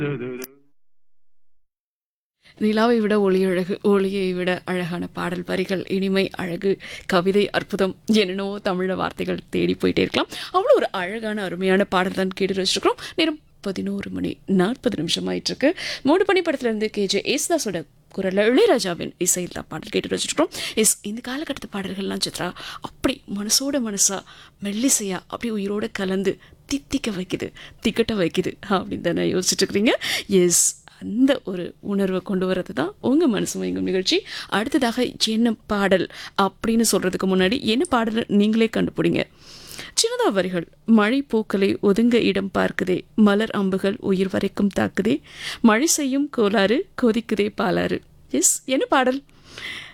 நிலாவை விட ஒளி அழகு ஒளியை விட அழகான பாடல் வரிகள் இனிமை அழகு கவிதை அற்புதம் என்னென்னவோ தமிழ வார்த்தைகள் தேடி போயிட்டே இருக்கலாம் அவ்வளோ ஒரு அழகான அருமையான பாடல் தான் கேட்டு வச்சிருக்கிறோம் நேரம் பதினோரு மணி நாற்பது நிமிஷம் ஆயிட்டு இருக்கு மூணு பணி படத்துலேருந்து கேஜே ஏசுதாஸோட குரலில் இளையராஜாவின் இசையில் தான் பாடல் கேட்டு வச்சுருக்கோம் எஸ் இந்த காலகட்டத்து பாடல்கள்லாம் சித்ரா அப்படி மனசோட மனசா மெல்லிசையா அப்படியே உயிரோட கலந்து தித்திக்க வைக்குது திக்கட்ட வைக்குது அப்படின்னு தானே யோசிச்சுட்டு இருக்கிறீங்க எஸ் அந்த ஒரு உணர்வை கொண்டு வரது தான் உங்கள் மனசு மயங்கும் நிகழ்ச்சி அடுத்ததாக என்ன பாடல் அப்படின்னு சொல்கிறதுக்கு முன்னாடி என்ன பாடல் நீங்களே கண்டுபிடிங்க சின்னதா வரிகள் மழை பூக்களை ஒதுங்க இடம் பார்க்குதே மலர் அம்புகள் உயிர் வரைக்கும் தாக்குதே மழை செய்யும் கோளாறு கொதிக்குதே பாலாறு எஸ் என்ன பாடல்